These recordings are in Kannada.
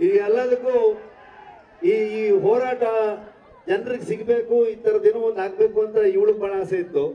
ಈ ಎಲ್ಲದಕ್ಕೂ ಈ ಈ ಹೋರಾಟ ಜನರಿಗೆ ಸಿಗಬೇಕು ಈ ಥರದ್ದೇನೋ ಒಂದು ಆಗ್ಬೇಕು ಅಂತ ಇವಳು ಬಹಳ ಆಸೆ ಇತ್ತು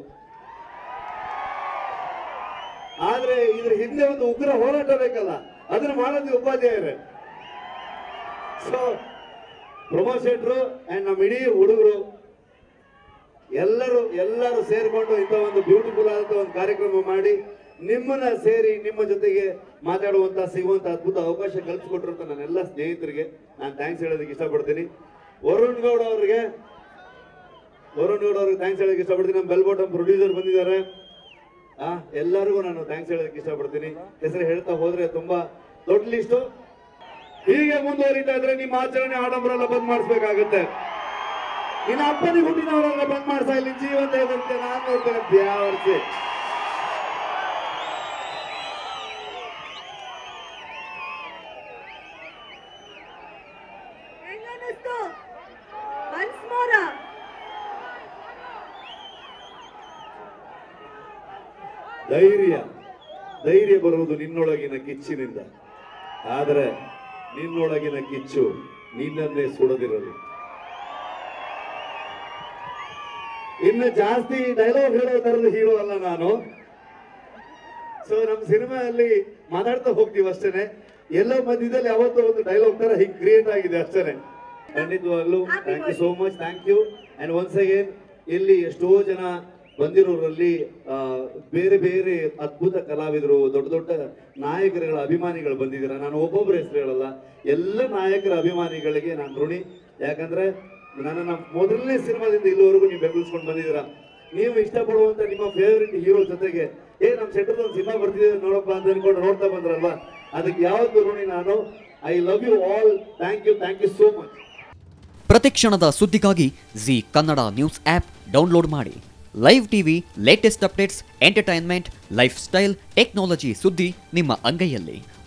ಆದ್ರೆ ಇದ್ರ ಹಿಂದೆ ಒಂದು ಉಗ್ರ ಹೋರಾಟ ಬೇಕಲ್ಲ ಅದನ್ನ ಮಾಡೋದು ಉಪಾಧ್ಯಾಯರೇ ಸೊ ಪ್ರಮೋದ್ ಶೆಟ್ರು ಅಂಡ್ ನಮ್ಮ ಇಡೀ ಹುಡುಗರು ಎಲ್ಲರೂ ಎಲ್ಲರೂ ಸೇರ್ಕೊಂಡು ಇಂಥ ಒಂದು ಬ್ಯೂಟಿಫುಲ್ ಆದಂತ ಒಂದು ಕಾರ್ಯಕ್ರಮ ಮಾಡಿ ನಿಮ್ಮನ್ನ ಸೇರಿ ನಿಮ್ಮ ಜೊತೆಗೆ ಮಾತಾಡುವಂತ ಸಿಗುವಂತ ಅದ್ಭುತ ಅವಕಾಶ ಕಲ್ಪಿಸ್ಕೊಟ್ಟಿರುವಂತ ನನ್ನ ಎಲ್ಲ ಸ್ನೇಹಿತರಿಗೆ ನಾನು ಥ್ಯಾಂಕ್ಸ್ ಹೇಳೋದಕ್ಕೆ ಇಷ್ಟಪಡ್ತೀನಿ ವರುಣ್ ಗೌಡ ಅವರಿಗೆ ವರುಣ್ ಗೌಡ ಅವ್ರಿಗೆ ಥ್ಯಾಂಕ್ಸ್ ಹೇಳೋದಕ್ಕೆ ಇಷ್ಟಪಡ್ತೀನಿ ನಮ್ಮ ಬೆಲ್ಬೋಟಮ್ ಪ್ರೊಡ್ಯೂಸರ್ ಬಂದಿದ್ದಾರೆ ಆ ಎಲ್ಲರಿಗೂ ನಾನು ಥ್ಯಾಂಕ್ಸ್ ಹೇಳೋದಕ್ಕೆ ಇಷ್ಟಪಡ್ತೀನಿ ಹೆಸರು ಹೇಳ್ತಾ ಹೋದ್ರೆ ತುಂಬಾ ದೊಡ್ಡ ಲಿಸ್ಟು ಹೀಗೆ ಮುಂದುವರಿತಾ ಇದ್ರೆ ನಿಮ್ಮ ಆಚರಣೆ ಆಡಂಬರ ಎಲ್ಲ ಬಂದ್ ಮಾಡಿಸ್ಬೇಕಾಗುತ್ತೆ ನಿನ್ನ ಅಪ್ಪನಿಗೆ ಹುಟ್ಟಿದವರೆಲ್ಲ ಬಂದ್ ಮಾಡ್ತಾ ಇಲ್ಲಿ ಜೀವಂತ ಇದಂತೆ ನಾನು ನೋಡ್ತೇನೆ ಬ್ಯಾವರ್ಸಿ ಹೆಂಗನ್ನಿಸ್ತು ಒನ್ಸ್ ಮೋರ ಧೈರ್ಯ ಧೈರ್ಯ ಬರುವುದು ನಿನ್ನೊಳಗಿನ ಕಿಚ್ಚಿನಿಂದ ಆದರೆ ನಿನ್ನೊಳಗಿನ ಕಿಚ್ಚು ನಿನ್ನನ್ನೇ ಸುಡದಿರಲಿ ಇನ್ನು ಜಾಸ್ತಿ ಡೈಲಾಗ್ ಹೇಳೋ ತರದ ಹೀರೋ ಅಲ್ಲ ನಾನು ಸೊ ನಮ್ಮ ಸಿನಿಮಾದಲ್ಲಿ ಮಾತಾಡ್ತಾ ಹೋಗ್ತೀವಿ ಅಷ್ಟೇನೆ ಎಲ್ಲೋ ಮಧ್ಯದಲ್ಲಿ ಯಾವತ್ತೋ ಒಂದು ಡೈಲಾಗ್ ತರ ಹಿಂಗ್ ಕ್ರಿಯೇಟ್ ಆಗಿದೆ ಅಷ್ಟೇನೆ ಖಂಡಿತವಾಗ್ಲೂ thank you so much thank you and once again ಇಲ್ಲಿ ಎಷ್ಟೋ ಜನ ಬಂದಿರೋರಲ್ಲಿ ಆ, ಬೇರೆ ಬೇರೆ ಅದ್ಭುತ ಕಲಾವಿದರು ದೊಡ್ಡ ದೊಡ್ಡ ನಾಯಕರುಗಳ ಅಭಿಮಾನಿಗಳು ಬಂದಿದ್ದೀರಾ ನಾನು ಒಬ್ಬೊಬ್ಬರ ಹೆಸರು ಹೇಳಲ್ಲ ಎಲ್ಲ ನಾಯಕರ ಅಭಿಮಾನಿಗಳಿಗೆ ನಾನು ಋಣಿ ಯಾಕಂದ್ರೆ ನನ್ನನ್ನ ಮೊದಲನೇ ಸಿನಿಮಾದಿಂದ ಇಲ್ಲಿವರೆಗೂ ನೀವು ಬೆಂಬಲಿಸ್ಕೊಂಡು ಬಂದಿದ್ದೀರಾ ನೀವು ಇಷ್ಟಪಡುವಂತ ನಿಮ್ಮ ಫೇವರಿಟ್ ಹೀರೋ ಜೊತೆಗೆ ಏ ನಮ್ಮ ಸೆಂಟರ್ ಒಂದು ಸಿನಿಮಾ ಬರ್ತಿದೆ ನೋಡಪ್ಪ ಅಂತ ಅನ್ಕೊಂಡು ನೋಡ್ತಾ ಬಂದ್ರಲ್ವಾ ಅದಕ್ಕೆ ಯಾವತ್ತು ಋಣಿ ನಾನು I love you all thank you thank you so much ಪ್ರತಿಕ್ಷಣದ ಸುದ್ದಿಗಾಗಿ Zee Kannada news app download ಮಾಡಿ live TV latest updates entertainment lifestyle technology ಸುದ್ದಿ ನಿಮ್ಮ ಅಂಗೈಯಲ್ಲಿ